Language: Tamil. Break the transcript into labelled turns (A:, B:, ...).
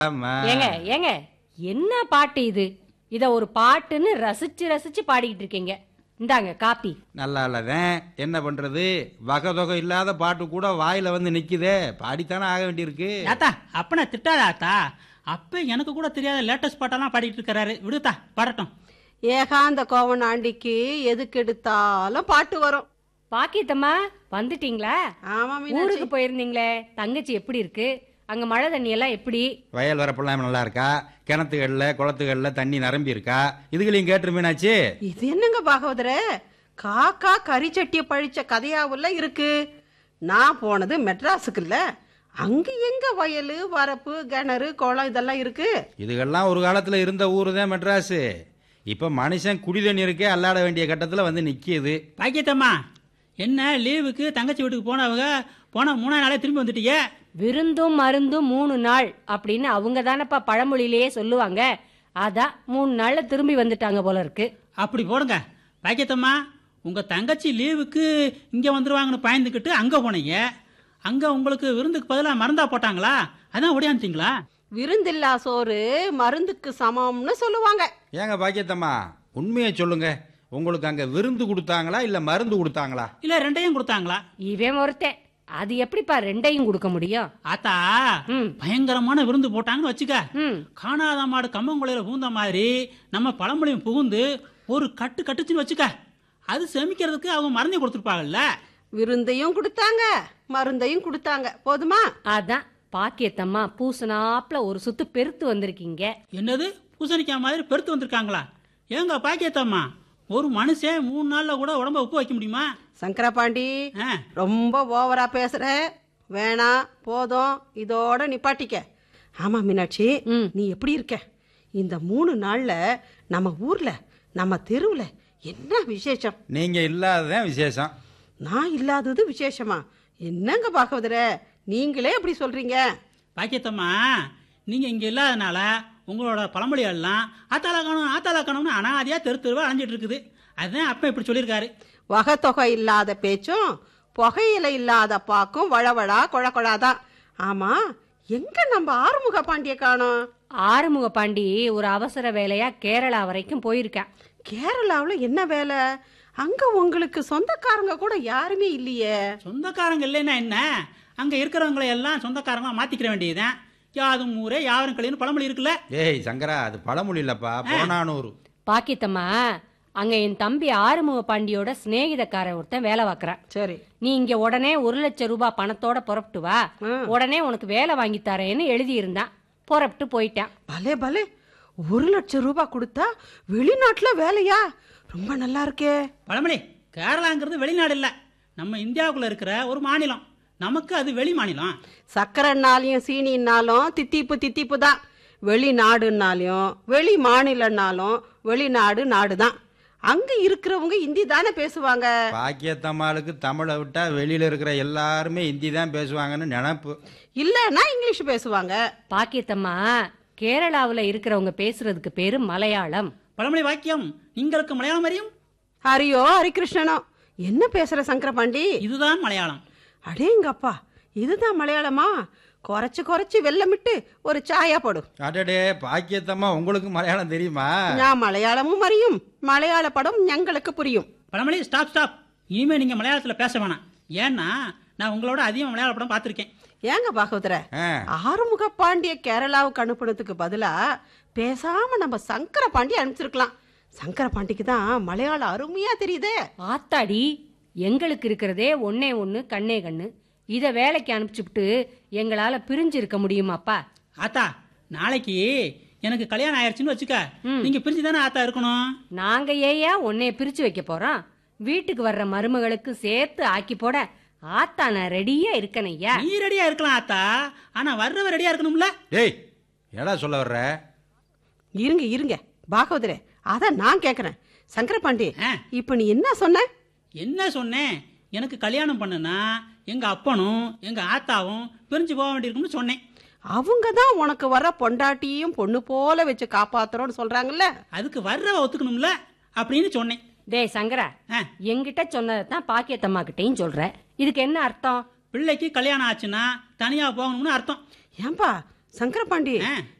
A: ஆமா
B: ஏங்க ஏங்க என்ன பாட்டு இது இத ஒரு பாட்டுன்னு ரசிச்சு ரசிச்சு பாடிக்கிட்டு இருக்கீங்க இந்தாங்க காப்பி
A: நல்லா இல்லதான் என்ன பண்றது வகை தொகை இல்லாத பாட்டு கூட வாயில வந்து நிக்குதே பாடித்தானே ஆக வேண்டியிருக்கு
C: ஆத்தா அப்பனை திட்டாத ஆத்தா அப்ப எனக்கு கூட தெரியாத லேட்டஸ்ட் பாட்டெல்லாம் பாடிட்டு இருக்கிறாரு விடுத்தா பாடட்டும்
D: ஏகாந்த கோவன் ஆண்டிக்கு எதுக்கு எடுத்தாலும் பாட்டு வரும்
B: பாக்கியத்தம்மா வந்துட்டீங்களா
D: ஆமா மீனாட்சி
B: ஊருக்கு போயிருந்தீங்களே தங்கச்சி எப்படி இருக்கு அங்க மழை தண்ணி எல்லாம் எப்படி
A: வயல் வரப்பெல்லாம் நல்லா இருக்கா கிணத்துகள்ல குளத்துகள்ல தண்ணி நிரம்பி இருக்கா இதுகளையும் கேட்டு மீனாச்சு
D: இது என்னங்க பாகவதரே காக்கா கரிச்சட்டிய பழிச்ச கதையாவுல இருக்கு நான் போனது மெட்ராஸுக்குல்ல அங்க எங்க வயல் வரப்பு கிணறு குளம் இதெல்லாம் இருக்கு
A: இதுகெல்லாம் ஒரு காலத்துல இருந்த ஊரு தான் மெட்ராஸ் இப்ப மனுஷன் குடி தண்ணி இருக்கே அல்லாட வேண்டிய கட்டத்துல வந்து நிக்கிது
C: பாக்கியத்தம்மா என்ன லீவுக்கு தங்கச்சி வீட்டுக்கு போனவங்க போன மூணாம் நாளே திரும்பி வந்துட்டீங்க
B: விருந்தும் மருந்தும் மூணு நாள் அப்படின்னு அவங்க தானப்பா பழமொழியிலேயே சொல்லுவாங்க அதான் மூணு நாள்ல திரும்பி வந்துட்டாங்க போல இருக்கு
C: அப்படி போடுங்க பாக்கியத்தம்மா உங்க தங்கச்சி லீவுக்கு இங்க வந்துருவாங்கன்னு பயந்துக்கிட்டு அங்க போனீங்க அங்க உங்களுக்கு விருந்துக்கு பதிலா மருந்தா போட்டாங்களா அதான் ஓடியாந்துட்டீங்களா
D: விருந்தில்லா சோறு மருந்துக்கு சமம்னு சொல்லுவாங்க
A: ஏங்க பாக்கியத்தம்மா உண்மையை சொல்லுங்க உங்களுக்கு அங்க விருந்து கொடுத்தாங்களா இல்ல மருந்து கொடுத்தாங்களா
C: இல்ல ரெண்டையும் கொடுத்தாங்களா
B: இவன் ஒருத்தன் அது எப்படிப்பா ரெண்டையும் கொடுக்க முடியும்
C: ஆத்தா
B: ம்
C: பயங்கரமான விருந்து போட்டாங்கன்னு வச்சுக்க
B: ம்
C: காணாத மாடு கம்மங்குளையில புகுந்த மாதிரி நம்ம பழமொழியும் புகுந்து ஒரு கட்டு கட்டுச்சுன்னு வச்சுக்க அது செமிக்கிறதுக்கு அவங்க மருந்தை கொடுத்துருப்பாங்கல்ல
D: விருந்தையும் கொடுத்தாங்க மருந்தையும் கொடுத்தாங்க போதுமா
B: அதான் பாக்கியத்தம்மா பூசனாப்ல ஒரு சுத்து பெருத்து வந்திருக்கீங்க
C: என்னது பூசணிக்காய் மாதிரி பெருத்து வந்திருக்காங்களா ஏங்க பாக்கியத்தம்மா ஒரு மனுஷன் மூணு நாள்ல கூட உடம்ப உப்பு வைக்க முடியுமா
D: சங்கரபாண்டி
C: ஆ,
D: ரொம்ப ஓவரா பேசுற வேணாம் போதும் இதோட நிப்பாட்டிக்க ஆமா மீனாட்சி
B: ம்.
D: நீ எப்படி இருக்க இந்த மூணு நாள்ல நம்ம ஊர்ல நம்ம தெருவுல என்ன விசேஷம்
A: நீங்க இல்லாததான் விசேஷம்
D: நான் இல்லாதது விசேஷமா என்னங்க பாகவதர நீங்களே அப்படி சொல்றீங்க
C: பாக்கியத்தம்மா நீங்க இங்க இல்லாதனால உங்களோட பழமொழி எல்லாம் ஆத்தாளா காணும் ஆத்தாளா காணும்னு அனாதையா தெரு தெருவா அலைஞ்சிட்டு இருக்குது அதுதான் அப்ப இப்படி சொல்லியிருக்காரு
D: வகத்தொகை இல்லாத பேச்சும் புகையில இல்லாத பாக்கும் வழவழா கொழகொழாதான் ஆமா எங்க நம்ம ஆறுமுக பாண்டிய காணோம்
B: ஆறுமுக பாண்டி ஒரு அவசர வேலையா கேரளா வரைக்கும் போயிருக்கேன்
D: கேரளாவுல என்ன வேலை அங்க உங்களுக்கு சொந்தக்காரங்க கூட யாருமே இல்லையே
C: சொந்தக்காரங்க இல்லைன்னா என்ன அங்க இருக்கிறவங்களை எல்லாம் சொந்தக்காரங்களா மாத்திக்கிற வேண்டியதுதான் யாதும் ஊரே யாவரும் கழிவுன்னு பழமொழி இருக்குல்ல
A: ஏய் சங்கரா அது பழமொழி இல்லப்பா புறநானூறு
B: பாக்கியத்தம்மா அங்க என் தம்பி ஆறுமுக பாண்டியோட சிநேகிதக்காரன் ஒருத்தன் வேலை பார்க்கறான்
D: சரி
B: நீ இங்க உடனே ஒரு லட்சம் ரூபாய் பணத்தோட புறப்பட்டு வா
D: ம்.
B: உடனே உனக்கு வேலை வாங்கி தரேன்னு எழுதி இருந்தான் புறப்பட்டு போயிட்டான்
D: பலே பலே ஒரு லட்சம் ரூபாய் கொடுத்தா வெளிநாட்டுல வேலையா ரொம்ப நல்லா இருக்கே
C: பழமொழி கேரளாங்கிறது வெளிநாடு இல்ல நம்ம இந்தியாவுக்குள்ள இருக்கிற ஒரு மாநிலம் நமக்கு அது வெளி மாநிலம்
D: சக்கரைன்னாலையும் சீனின்னாலும் தித்திப்பு தித்திப்பு தான் வெளிநாடுன்னாலையும் வெளி மாநிலம்னாலும் வெளிநாடு நாடு தான் அங்க இருக்கிறவங்க இந்தி தானே பேசுவாங்க
A: பாக்கியத்தம்மாளுக்கு தமிழை விட்டா வெளியில இருக்கிற எல்லாருமே ஹிந்தி தான் பேசுவாங்கன்னு நினப்பு
D: இல்லன்னா இங்கிலீஷ் பேசுவாங்க
B: பாக்கியத்தம்மா கேரளாவுல இருக்கிறவங்க பேசுறதுக்கு பேரு மலையாளம்
C: பழமொழி வாக்கியம் நீங்களுக்கு மலையாளம் அறியும்
D: ஹரியோ ஹரிகிருஷ்ணனோ என்ன பேசுற சங்கரபாண்டி
C: இதுதான் மலையாளம்
D: அடேங்கப்பா இதுதான் மலையாளமா குறைச்சு குறைச்சு வெள்ளமிட்டு ஒரு சாயா போடு
A: அடடே பாக்கியத்தம்மா உங்களுக்கு மலையாளம் தெரியுமா
D: நான் மலையாளமும் அறியும் மலையாள படம் எங்களுக்கு புரியும்
C: பழமொழி ஸ்டாப் ஸ்டாப் இனிமே நீங்க மலையாளத்துல பேச வேணாம் ஏன்னா நான் உங்களோட அதிகம் மலையாள படம் பார்த்திருக்கேன்
D: ஏங்க பாகவதர
A: ஆ,
D: ஆறுமுக பாண்டிய கேரளாவுக்கு அனுப்புனதுக்கு பதிலா பேசாம நம்ம சங்கர பாண்டி அனுப்பிச்சிருக்கலாம் சங்கர பாண்டிக்கு தான் மலையாளம் அருமையா தெரியுதே
B: ஆத்தாடி எங்களுக்கு இருக்கிறதே ஒன்னே ஒண்ணு கண்ணே கண்ணு இத வேலைக்கு அனுப்பிச்சுட்டு எங்களால பிரிஞ்சு இருக்க முடியுமாப்பா
C: ஆத்தா நாளைக்கு எனக்கு கல்யாணம் ஆயிடுச்சுன்னு வச்சுக்க நீங்க பிரிஞ்சு தானே ஆத்தா இருக்கணும்
B: நாங்க ஏயா உன்னைய பிரிச்சு வைக்க போறோம் வீட்டுக்கு வர்ற மருமகளுக்கு சேர்த்து ஆக்கி போட ஆத்தா நான் ரெடியா இருக்கணையா
C: நீ ரெடியா இருக்கலாம் ஆத்தா ஆனா வர்றவ ரெடியா இருக்கணும்ல
A: ஏய் என்னடா சொல்ல வர்ற
D: இருங்க இருங்க பாகவதரே அதான் நான் கேக்குறேன் சங்கர பாண்டி
C: ஆ.
D: இப்ப நீ என்ன சொன்ன
C: என்ன சொன்னேன் எனக்கு கல்யாணம் பண்ணுனா எங்க அப்பனும் எங்க ஆத்தாவும் பிரிஞ்சு போக வேண்டியிருக்கும்னு சொன்னேன்
D: அவங்க தான் உனக்கு வர பொண்டாட்டியும் பொண்ணு போல வச்சு காப்பாத்துறோம்னு சொல்றாங்கல்ல
C: அதுக்கு வர்றவ ஒத்துக்கணும்ல அப்படின்னு சொன்னேன்
B: டேய் சங்கரா
C: ஆ,
B: என்கிட்ட சொன்னதைத்தான் பாக்கியத்தம்மா கிட்டையும் சொல்ற இதுக்கு என்ன அர்த்தம்
C: பிள்ளைக்கு கல்யாணம் ஆச்சுன்னா தனியா போகணும்னு அர்த்தம்
D: ஏன்பா சங்கரபாண்டி
C: ஆ.